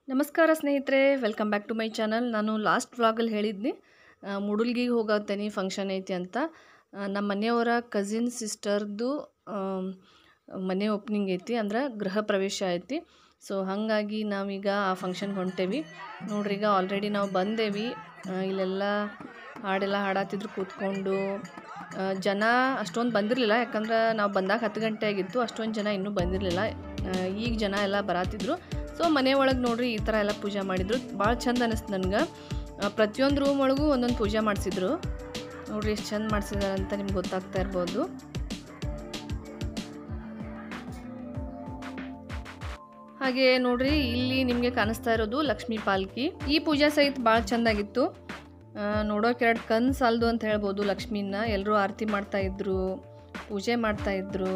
ನಮಸ್ಕಾರ ಸ್ನೇಹಿತರೆ welcome back to my channel ನಾನು ಲಾಸ್ಟ್ ವ್ಲಾಗಲ್ಲಿ ಹೇಳಿದ್ನಿ ಮುಡುಲ್ಗಿಗೆ ಹೋಗತ್ತೇನೆ ಫಂಕ್ಷನ್ ಐತಿ ಅಂತ ಆ, ನಮ್ಮ ಮನೆಯವರ ಕಸಿನ್ ಸಿಸ್ಟರ್ದು ಮನೆ ಓಪ್ನಿಂಗ್ ಐತಿ ಅಂದ್ರೆ ಗೃಹ ಪ್ರವೇಶ ಐತಿ ಸೊ ಹಾಗಾಗಿ ನಾವೀಗ ಆ ಫಂಕ್ಷನ್ಗೆ ಹೊಂಟೇವಿ ನೋಡ್ರಿ ಈಗ ಆಲ್ರೆಡಿ ನಾವು ಬಂದೇವಿ ಆ, ಇಲ್ಲೆಲ್ಲ ಹಾಡೆಲ್ಲ ಹಾಡಾತಿದ್ರು ಕೂತ್ಕೊಂಡು ಆ, ಜನ ಅಷ್ಟೊಂದು ಬಂದಿರಲಿಲ್ಲ ಯಾಕಂದ್ರೆ ನಾವು ಬಂದಾಗ ಹತ್ತು ಗಂಟೆ ಆಗಿತ್ತು ಅಷ್ಟೊಂದು ಜನ ಇನ್ನೂ ಬಂದಿರಲಿಲ್ಲ ಈಗ ಜನ ಎಲ್ಲ ಬರಾತಿದ್ರು ಸೊ ಮನೆ ಒಳಗೆ ನೋಡ್ರಿ ಈ ಥರ ಎಲ್ಲ ಪೂಜೆ ಮಾಡಿದ್ರು ಭಾಳ ಚಂದ ಅನಿಸ್ತು ನನಗೆ ಪ್ರತಿಯೊಂದು ರೂಮ್ ಒಳಗೂ ಒಂದೊಂದು ಪೂಜೆ ಮಾಡಿಸಿದ್ರು ನೋಡ್ರಿ ಎಷ್ಟು ಚಂದ ಮಾಡಿಸಿದಾರೆ ಅಂತ ನಿಮ್ಗೆ ಗೊತ್ತಾಗ್ತಾ ಇರ್ಬೋದು ಹಾಗೆ ನೋಡ್ರಿ ಇಲ್ಲಿ ನಿಮಗೆ ಕಾಣಿಸ್ತಾ ಇರೋದು ಲಕ್ಷ್ಮೀ ಪಾಲ್ಕಿ ಈ ಪೂಜಾ ಸಹಿತ ಭಾಳ ಚಂದಾಗಿತ್ತು ಆ, ನೋಡೋಕೆ ಎರಡು ಕಣ್ಣು ಸಾಲದು ಅಂತ ಹೇಳ್ಬೋದು ಲಕ್ಷ್ಮೀನ ಎಲ್ಲರೂ ಆರತಿ ಮಾಡ್ತಾ ಇದ್ರು ಪೂಜೆ ಮಾಡ್ತಾ ಇದ್ರು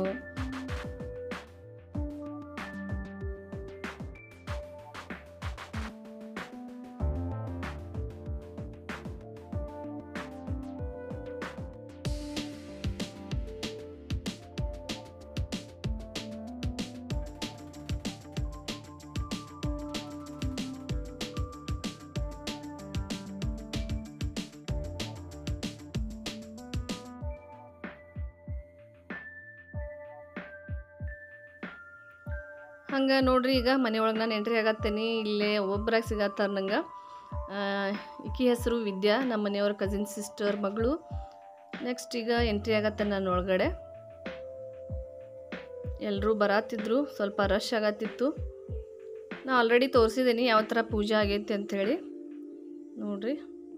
ಹಂಗೆ ನೋಡ್ರಿ ಈಗ ಮನೆಯೊಳಗೆ ನಾನು ಎಂಟ್ರಿ ಆಗತ್ತೇನೆ ಇಲ್ಲೇ ಒಬ್ಬರಾಗ ಸಿಗತ್ತಾರ ನಂಗೆ ಈಕಿ ಹೆಸರು ವಿದ್ಯಾ ನಮ್ಮ ಮನೆಯವ್ರ ಕಸಿನ್ ಸಿಸ್ಟರ್ ಮಗಳು ನೆಕ್ಸ್ಟ್ ಈಗ ಎಂಟ್ರಿ ಆಗತ್ತೆ ನಾನು ಒಳಗಡೆ ಎಲ್ಲರೂ ಬರಾತಿದ್ರು ಸ್ವಲ್ಪ ರಶ್ ಆಗತ್ತಿತ್ತು ನಾ ಆಲ್ರೆಡಿ ತೋರಿಸಿದ್ದೀನಿ ಯಾವ ಥರ ಪೂಜೆ ಆಗೈತಿ ಅಂಥೇಳಿ ನೋಡ್ರಿ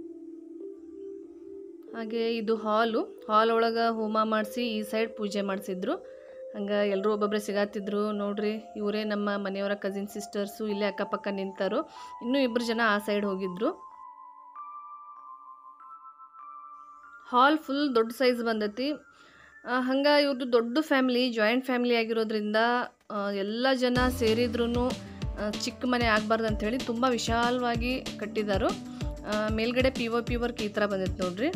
ಹಾಗೆ ಇದು ಹಾಲು ಹಾಲ್ ಒಳಗೆ ಹೋಮ ಮಾಡಿಸಿ ಈ ಸೈಡ್ ಪೂಜೆ ಮಾಡಿಸಿದ್ರು ಹಂಗೆ ಎಲ್ಲರೂ ಒಬ್ಬೊಬ್ಬರೇ ಸಿಗಾತಿದ್ರು ನೋಡ್ರಿ ಇವರೇ ನಮ್ಮ ಮನೆಯವರ ಕಸಿನ್ ಸಿಸ್ಟರ್ಸು ಇಲ್ಲೇ ಅಕ್ಕಪಕ್ಕ ನಿಂತಾರು ಇನ್ನೂ ಇಬ್ಬರು ಜನ ಆ ಸೈಡ್ ಹೋಗಿದ್ರು ಹಾಲ್ ಫುಲ್ ದೊಡ್ಡ ಸೈಜ್ ಬಂದೈತಿ ಹಂಗೆ ಇವ್ರದ್ದು ದೊಡ್ಡ ಫ್ಯಾಮ್ಲಿ ಜಾಯಿಂಟ್ ಫ್ಯಾಮ್ಲಿ ಆಗಿರೋದ್ರಿಂದ ಆ, ಎಲ್ಲ ಜನ ಸೇರಿದ್ರೂ ಚಿಕ್ಕ ಮನೆ ಆಗಬಾರ್ದು ಅಂಥೇಳಿ ತುಂಬ ವಿಶಾಲವಾಗಿ ಕಟ್ಟಿದ್ದಾರೆ ಮೇಲ್ಗಡೆ ಪಿ ಒ ಪಿ ವರ್ಕ್ ಈ ಥರ ಬಂದೈತೆ ನೋಡ್ರಿ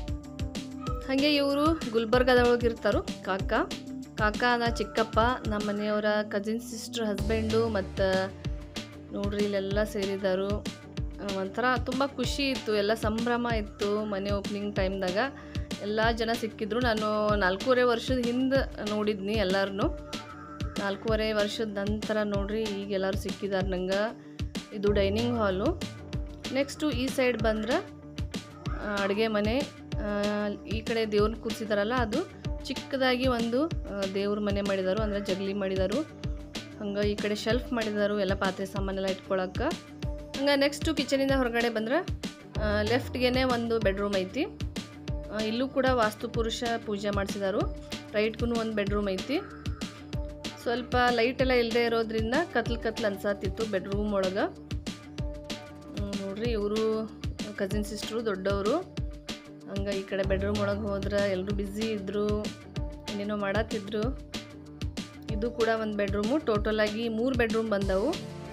ಹಾಗೆ ಇವರು ಗುಲ್ಬರ್ಗದೊಳಗೆ ಇರ್ತಾರು ಕಾಕ ಕಾಕ ನಾ ಚಿಕ್ಕಪ್ಪ ನಮ್ಮ ಮನೆಯವರ ಕಸಿನ್ ಸಿಸ್ಟರ್ ಹಸ್ಬೆಂಡು ಮತ್ತು ನೋಡ್ರಿ ಇಲ್ಲೆಲ್ಲ ಸೇರಿದರು ಆ, ಒಂಥರ ತುಂಬ ಖುಷಿ ಇತ್ತು ಎಲ್ಲ ಸಂಭ್ರಮ ಇತ್ತು ಮನೆ ಓಪ್ನಿಂಗ್ ಟೈಮ್ದಾಗ ಎಲ್ಲ ಜನ ಸಿಕ್ಕಿದ್ರು ನಾನು ನಾಲ್ಕೂವರೆ ವರ್ಷದ ಹಿಂದೆ ನೋಡಿದ್ನಿ ಎಲ್ಲರನ್ನೂ ನಾಲ್ಕೂವರೆ ವರ್ಷದ ನಂತರ ನೋಡ್ರಿ ಈಗ ಎಲ್ಲರೂ ಸಿಕ್ಕಿದ್ದಾರೆ ನಂಗೆ ಇದು ಡೈನಿಂಗ್ ಹಾಲು ನೆಕ್ಸ್ಟು ಈ ಸೈಡ್ ಬಂದ್ರೆ ಅಡುಗೆ ಮನೆ ಆ, ಈ ಕಡೆ ದೇವ್ರನ್ನ ಕೂರಿಸಿದಾರಲ್ಲ ಅದು ಚಿಕ್ಕದಾಗಿ ಒಂದು ದೇವ್ರ ಮನೆ ಮಾಡಿದಾರು ಅಂದರೆ ಜಗಲಿ ಮಾಡಿದಾರು ಹಂಗೆ ಈ ಕಡೆ ಶೆಲ್ಫ್ ಮಾಡಿದಾರು ಎಲ್ಲ ಪಾತ್ರೆ ಸಾಮಾನೆಲ್ಲ ಇಟ್ಕೊಳಕ್ಕೆ ಹಂಗೆ ನೆಕ್ಸ್ಟು ಕಿಚನಿಂದ ಹೊರಗಡೆ ಬಂದ್ರೆ ಲೆಫ್ಟ್ಗೆ ಒಂದು ಬೆಡ್ರೂಮ್ ಐತಿ ಆ, ಇಲ್ಲೂ ಕೂಡ ವಾಸ್ತು ಪುರುಷ ಪೂಜೆ ಮಾಡಿಸಿದಾರು ರೈಟ್ಗೂ ಒಂದು ಬೆಡ್ರೂಮ್ ಐತಿ ಸ್ವಲ್ಪ ಲೈಟ್ ಎಲ್ಲ ಇಲ್ಲದೆ ಇರೋದ್ರಿಂದ ಕತ್ಲು ಕತ್ಲು ಅನ್ಸಾತಿತ್ತು ಬೆಡ್ರೂಮ್ ಒಳಗೆ ಹ್ಮ್, ನೋಡ್ರಿ ಇವರು ಕಸಿನ್ ಸಿಸ್ಟ್ರು ದೊಡ್ಡವರು ಹಂಗೆ ಈ ಕಡೆ ಬೆಡ್ರೂಮ್ ಒಳಗೆ ಹೋದ್ರೆ ಎಲ್ಲರೂ ಬ್ಯುಸಿ ಇದ್ದರು ಏನೇನೋ ಮಾಡತ್ತಿದ್ರು ಇದು ಕೂಡ ಒಂದು ಬೆಡ್ರೂಮು ಟೋಟಲಾಗಿ ಮೂರು ಬೆಡ್ರೂಮ್ ಬಂದವು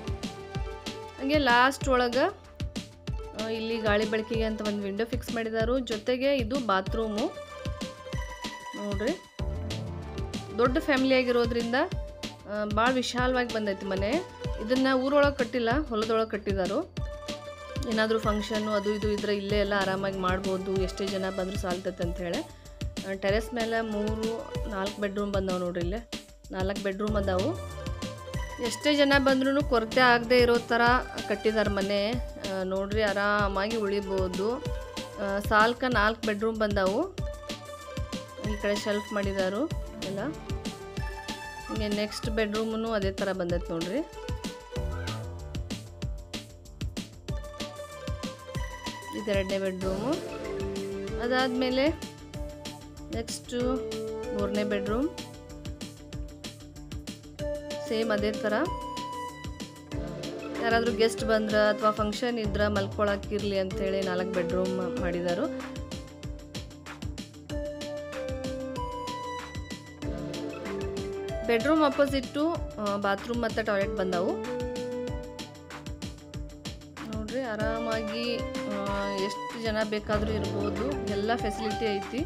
ಹಂಗೆ ಲಾಸ್ಟ್ ಒಳಗೆ ಆ, ಇಲ್ಲಿ ಗಾಳಿ ಬೆಳಕಿಗೆ ಅಂತ ಒಂದು ವಿಂಡೋ ಫಿಕ್ಸ್ ಮಾಡಿದಾರು ಜೊತೆಗೆ ಇದು ಬಾತ್ರೂಮು ನೋಡ್ರಿ ದೊಡ್ಡ ಫ್ಯಾಮಿಲಿ ಆಗಿರೋದ್ರಿಂದ ಭಾಳ ವಿಶಾಲವಾಗಿ ಬಂದೈತಿ ಮನೆ ಇದನ್ನು ಊರೊಳಗೆ ಕಟ್ಟಿಲ್ಲ ಹೊಲದೊಳಗೆ ಕಟ್ಟಿದಾರು ಏನಾದರೂ ಫಂಕ್ಷನ್ನು ಅದು ಇದು ಇದ್ರೆ ಇಲ್ಲೇ ಎಲ್ಲ ಆರಾಮಾಗಿ ಮಾಡ್ಬೋದು ಎಷ್ಟೇ ಜನ ಬಂದರೂ ಸಾಲ್ತೈತೆ ಅಂಥೇಳಿ ಟೆರೆಸ್ ಮೇಲೆ ಮೂರು ನಾಲ್ಕು ಬೆಡ್ರೂಮ್ ಬಂದವು ನೋಡ್ರಿ ಇಲ್ಲೇ ನಾಲ್ಕು ಬೆಡ್ರೂಮ್ ಅದಾವು ಎಷ್ಟೇ ಜನ ಬಂದ್ರೂ ಕೊರತೆ ಆಗದೆ ಇರೋ ಥರ ಕಟ್ಟಿದಾರೆ ಮನೆ ಆ, ನೋಡ್ರಿ ಆರಾಮಾಗಿ ಉಳಿಬೋದು ಆ, ಸಾಲ್ಕ ನಾಲ್ಕು ಬೆಡ್ರೂಮ್ ಬಂದವು ಈ ಕಡೆ ಶೆಲ್ಫ್ ಮಾಡಿದಾರು ಎಲ್ಲ ಹಿಂಗೆ ನೆಕ್ಸ್ಟ್ ಬೆಡ್ರೂಮು ಅದೇ ಥರ ಬಂದೈತೆ ನೋಡ್ರಿ ಇದೆರಡನೇ ಬೆಡ್ರೂಮು ಅದಾದಮೇಲೆ ನೆಕ್ಸ್ಟು ಮೂರನೇ ಬೆಡ್ರೂಮ್ ಸೇಮ್ ಅದೇ ಥರ ಯಾರಾದರೂ ಗೆಸ್ಟ್ ಬಂದ್ರೆ ಅಥವಾ ಫಂಕ್ಷನ್ ಇದ್ರೆ ಮಲ್ಕೊಳಕ್ಕಿರಲಿ ಅಂಥೇಳಿ ನಾಲ್ಕು ಬೆಡ್ರೂಮ್ ಮಾಡಿದಾರು ಬೆಡ್ರೂಮ್ ಅಪೋಸಿಟ್ಟು ಬಾತ್ರೂಮ್ ಮತ್ತು ಟಾಯ್ಲೆಟ್ ಬಂದವು ನೋಡ್ರಿ ಆರಾಮಾಗಿ ಎಷ್ಟು ಜನ ಬೇಕಾದರೂ ಇರ್ಬೋದು ಎಲ್ಲ ಫೆಸಿಲಿಟಿ ಐತಿ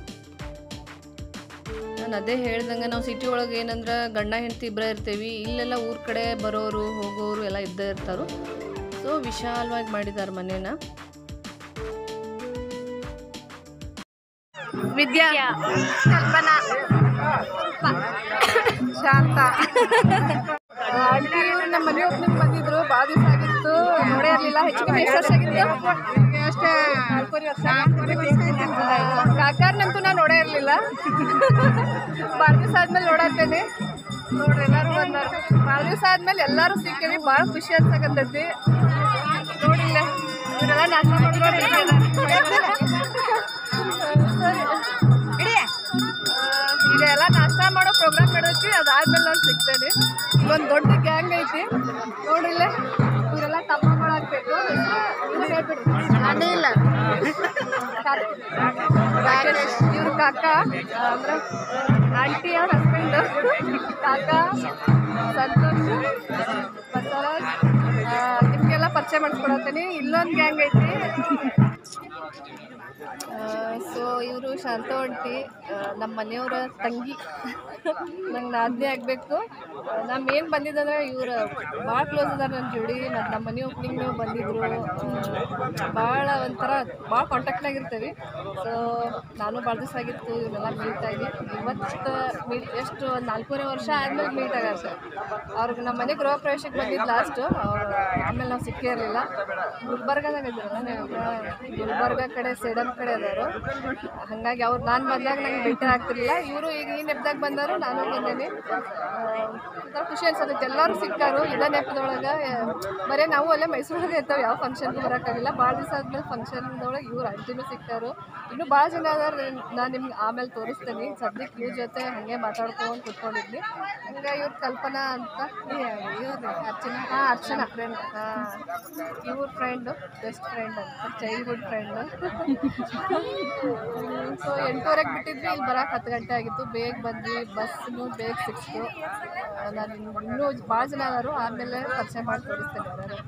ನಾನು ಅದೇ ಹೇಳ್ದಂಗೆ ನಾವು ಸಿಟಿ ಒಳಗೆ ಏನಂದ್ರೆ ಗಂಡ ಹೆಂಡತಿ ಇಬ್ಬರೇ ಇರ್ತೀವಿ ಇಲ್ಲೆಲ್ಲ ಊರ ಕಡೆ ಬರೋರು ಹೋಗೋರು ಎಲ್ಲ ಇದ್ದೇ ಇರ್ತಾರೆ ಸೊ ವಿಶಾಲವಾಗಿ ಮಾಡಿದ್ದಾರೆ ಮನೇನ ವಿದ್ಯಾ ಕಲ್ಪನಾ ಶಾಂತ ಆಂಟಿ ಇವ್ರು ನಮ್ಮ ಮನೆ ಓಪನಿಂಗ್ ಬಂದಿದ್ರು ಭಾಳ ದಿವಸ ಆಗಿತ್ತು ನೋಡೇ ಇರಲಿಲ್ಲ ಹೆಚ್ಚು ಕಮ್ಮಿ ಎಷ್ಟು ವರ್ಷ ಆಗಿತ್ತು ಅಷ್ಟೇ ನಾಲ್ಕೂವರೆ ವರ್ಷ ಕಾಕಾರ್ನಂತೂ ನಾನು ನೋಡೇ ಇರಲಿಲ್ಲ ಭಾಳ ದಿವಸ ಆದ್ಮೇಲೆ ನೋಡತ್ತೇನೆ ನೋಡ್ರಿ ಎಲ್ಲರೂ ಬಂದಾರ ಭಾಳ ದಿವಸ ಆದ್ಮೇಲೆ ಎಲ್ಲರೂ ಸಿಕ್ಕೇವಿ ಭಾಳ ಖುಷಿ ಅನ್ಸಕತ್ತೈತಿ ನೋಡಿಲ್ಲ ಇವರೆಲ್ಲ ನಾಷ್ಟ ಮಾಡ್ಕೊಂಡು ಸರಿ ಆ, ಈಗ ಎಲ್ಲ ನಾಷ್ಟ ಮಾಡೋ ಪ್ರೋಗ್ರಾಮ್ ನಡೆದೈತಿ ಅದಾದ್ಮೇಲೆ ನಾನು ಸಿಗ್ತೇನೆ ಇಲ್ಲೊಂದು ದೊಡ್ಡ ಗ್ಯಾಂಗ್ ಐತಿ ನೋಡಿಲ್ಲ ಇವರೆಲ್ಲ ತಮ್ಮಗಳಾಗ್ಬೇಕು ಅನಿಲ್ ರಾಕೇಶ್ ಇವ್ರ ಕಾಕ ಅಂದ್ರೆ ಆಂಟಿ ಅವ್ರ ಹಸ್ಬೆಂಡ್ ಕಾಕ ಸಂತೋಷ್ ಬಸವರಾಜ್ ಆ, ನಿಮ್ಗೆಲ್ಲ ಪರಿಚಯ ಮಾಡಿಸ್ಕೊಡತ್ತೀನಿ ಇಲ್ಲೊಂದು ಗ್ಯಾಂಗ್ ಐತಿ ಸೊ ಇವರು ಶಾಂತ ಒಂಟಿ ನಮ್ಮ ಮನೆಯವರ ತಂಗಿ ನಂಗೆ ನಾದನೇ ಆಗಬೇಕು ನಮ್ಮ ಏನು ಬಂದಿದ್ದಂದ್ರೆ ಇವರು ಭಾಳ ಕ್ಲೋಸ್ ಅದಾರ ನನ್ನ ಜೋಡಿ ಮತ್ತು ನಮ್ಮ ಮನೆ ಓಪನಿಂಗ್ ಬಂದಿದ್ರು ಭಾಳ ಒಂಥರ ಭಾಳ ಕಾಂಟ್ಯಾಕ್ಟ್ನಾಗಿರ್ತೀವಿ ಸೊ ನಾನು ಭಾಳ ದಿವಸ ಆಗಿತ್ತು ಇವನ್ನೆಲ್ಲ ಮೀಟ್ ಆಗಿ ಇವತ್ತು ಮೀಟ್ ಎಷ್ಟು ಒಂದು ನಾಲ್ಕೂವರೆ ವರ್ಷ ಆದ್ಮೇಲೆ ಮೀಟ್ ಆಗ್ಯಾರ ಸರ್ ಅವ್ರಿಗೆ ನಮ್ಮ ಮನೆ ಗೃಹ ಪ್ರವೇಶಕ್ಕೆ ಬಂದಿದ್ದು ಲಾಸ್ಟು ಆಮೇಲೆ ನಾವು ಸಿಕ್ಕೇ ಇರಲಿಲ್ಲ ಗುಲ್ಬರ್ಗದಾಗ ಇದ್ರಲ್ಲ ನೀವು ಗುಲ್ಬರ್ಗ ಕಡೆ ಸೇಡಂ ಕಡೆ ಅದಾರು ಹಾಗಾಗಿ ಅವ್ರು ನಾನು ಬಂದಾಗ ನಂಗೆ ಭೇಟಿ ಆಗ್ತಿರ್ಲಿಲ್ಲ ಇವರು ಈಗ ಈ ನೆಪದಾಗ ಬಂದರು ನಾನು ಬಂದೇನಿ ಒಂಥರ ಖುಷಿ ಅನ್ಸತ್ತೆ ಎಲ್ಲರೂ ಸಿಕ್ಕಾರು ಇದ ನೆಪದೊಳಗೆ ಬರೀ ನಾವು ಅಲ್ಲೇ ಮೈಸೂರಿಗೆ ಇರ್ತಾವೆ ಯಾವ ಫಂಕ್ಷನ್ಗೂ ಬರೋಕ್ಕಾಗಿಲ್ಲ ಭಾಳ ದಿವಸ ಆದ್ಮೇಲೆ ಫಂಕ್ಷನ್ದೊಳಗೆ ಇವ್ರು ಅಂಟಿನೂ ಸಿಕ್ಕಾರು ಇನ್ನೂ ಭಾಳ ಜನ ಅದಾರ ನಾನು ನಿಮ್ಗೆ ಆಮೇಲೆ ತೋರಿಸ್ತೀನಿ ಸದ್ಯಕ್ಕೆ ಇವ್ರ ಜೊತೆ ಹಾಗೆ ಮಾತಾಡ್ಕೊಂಡು ಕುತ್ಕೊಂಡಿದ್ವಿ ಹಂಗೆ ಇವ್ರ ಕಲ್ಪನಾ ಅಂತ ಇವ್ರು ಅರ್ಚನಾ ಹಾಂ ಅರ್ಚನಾ ಫ್ರೆಂಡ್ ಹಾಂ ಇವ್ರ ಫ್ರೆಂಡು ಬೆಸ್ಟ್ ಫ್ರೆಂಡ್ ಅಂತ ಚೈಲ್ಡ್ಹುಡ್ ಫ್ರೆಂಡು ಸೊ ಎಂಟೂವರೆಗೆ ಬಿಟ್ಟಿದ್ವಿ ಇಲ್ಲಿ ಬರೋಕೆ ಹತ್ತು ಗಂಟೆ ಆಗಿತ್ತು ಬೇಗ ಬಂದ್ವಿ ಬಸ್ನು ಬೇಗ ಸಿಕ್ತು ಆ, ನಾನು ಇನ್ನೂ ಭಾಳ ಜನ ಅದಾರು ಆಮೇಲೆ ಪರಿಚಯ ಮಾಡಿ ತೋರಿಸ್ತೇನೆ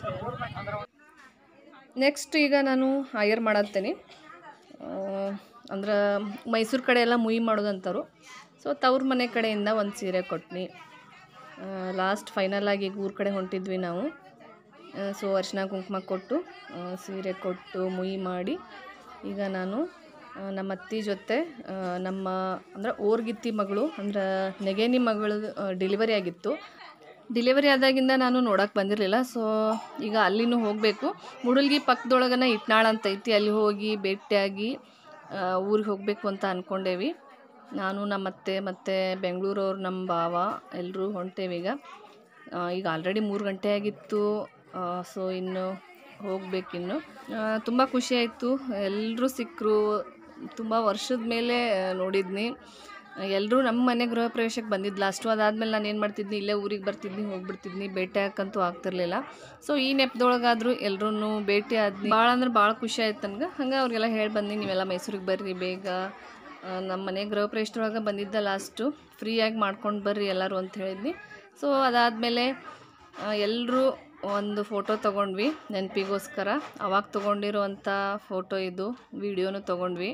ನೆಕ್ಸ್ಟ್ ಈಗ ನಾನು ಹೈಯರ್ ಮಾಡತ್ತೇನೆ ಅಂದ್ರೆ ಮೈಸೂರು ಕಡೆ ಎಲ್ಲ ಮುಯಿ ಮಾಡೋದಂತಾರು ಸೊ ತವ್ರ ಮನೆ ಕಡೆಯಿಂದ ಒಂದು ಸೀರೆ ಕೊಟ್ನಿ ಲಾಸ್ಟ್ ಫೈನಲ್ ಆಗಿ ಈಗ ಊರ ಕಡೆ ಹೊಂಟಿದ್ವಿ ನಾವು ಸೊ ಅರಿಶಿನ ಕುಂಕುಮ ಕೊಟ್ಟು ಆ, ಸೀರೆ ಕೊಟ್ಟು ಮುಯಿ ಮಾಡಿ ಈಗ ನಾನು ಆ, ನಮ್ಮ ಅತ್ತಿ ಜೊತೆ ಆ, ನಮ್ಮ ಅಂದ್ರೆ ಓರ್ಗಿತ್ತಿ ಮಗಳು ಅಂದ್ರೆ ನೆಗೇನಿ ಮಗಳು ಡೆಲಿವರಿ ಆಗಿತ್ತು ಡೆಲಿವರಿ ಆದಾಗಿಂದ ನಾನು ನೋಡೋಕೆ ಬಂದಿರಲಿಲ್ಲ ಸೊ ಈಗ ಅಲ್ಲಿನೂ ಹೋಗಬೇಕು ಮುಡುಲ್ಗಿ ಪಕ್ಕದೊಳಗನ ಇಟ್ನಾಳ್ ಅಂತ ಐತಿ ಅಲ್ಲಿ ಹೋಗಿ ಭೇಟಿಯಾಗಿ ಊರಿಗೆ ಹೋಗಬೇಕು ಅಂತ ಅಂದ್ಕೊಂಡೇವಿ ನಾನು ನಮ್ಮ ಅತ್ತೆ ಮತ್ತು ಬೆಂಗಳೂರವ್ರು ನಮ್ಮ ಭಾವ ಎಲ್ಲರೂ ಹೊಂಟೇವಿ ಈಗ ಆ, ಈಗ ಆಲ್ರೆಡಿ ಮೂರು ಗಂಟೆ ಆಗಿತ್ತು ಸೊ ಇನ್ನು ಹೋಗ್ಬೇಕಿನ್ನು ತುಂಬ ಖುಷಿ ಆಯಿತು ಎಲ್ಲರೂ ಸಿಕ್ಕರು ತುಂಬ ವರ್ಷದ ಮೇಲೆ ನೋಡಿದ್ನಿ ಎಲ್ಲರೂ ನಮ್ಮ ಮನೆ ಗೃಹ ಪ್ರವೇಶಕ್ಕೆ ಬಂದಿದ್ದು ಲಾಸ್ಟು ಅದಾದಮೇಲೆ ನಾನು ಏನು ಮಾಡ್ತಿದ್ನಿ ಇಲ್ಲೇ ಊರಿಗೆ ಬರ್ತಿದ್ನಿ ಹೋಗ್ಬಿಡ್ತಿದ್ನಿ ಭೇಟಿ ಹಾಕಂತೂ ಆಗ್ತಿರ್ಲಿಲ್ಲ ಸೊ ಈ ನೆಪದೊಳಗಾದರೂ ಎಲ್ಲರೂ ಭೇಟಿ ಆದ್ನಿ ಭಾಳ ಅಂದ್ರೆ ಭಾಳ ಖುಷಿ ಆಯ್ತು ನನಗೆ ಹಂಗೆ ಅವ್ರಿಗೆಲ್ಲ ಹೇಳಿ ಬಂದು ನೀವೆಲ್ಲ ಮೈಸೂರಿಗೆ ಬರ್ರಿ ಬೇಗ ಆ, ನಮ್ಮ ಮನೆ ಗೃಹ ಪ್ರವೇಶದೊಳಗೆ ಬಂದಿದ್ದ ಲಾಸ್ಟು ಫ್ರೀಯಾಗಿ ಮಾಡ್ಕೊಂಡು ಬರ್ರಿ ಎಲ್ಲರೂ ಅಂತ ಹೇಳಿದ್ನಿ ಸೊ ಅದಾದಮೇಲೆ ಎಲ್ಲರೂ ಒಂದು ಫೋಟೋ ತೊಗೊಂಡ್ವಿ ನೆನಪಿಗೋಸ್ಕರ ಅವಾಗ ತೊಗೊಂಡಿರುವಂಥ ಫೋಟೋ ಇದು ವಿಡಿಯೋನು ತೊಗೊಂಡ್ವಿ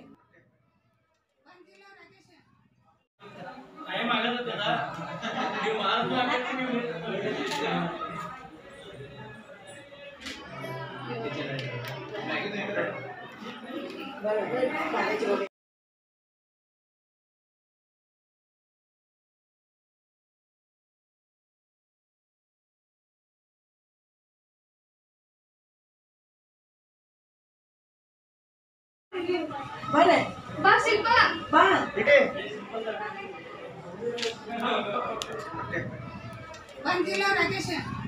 ಬಂದಿಲ್ಲ ರಾಕೇಶ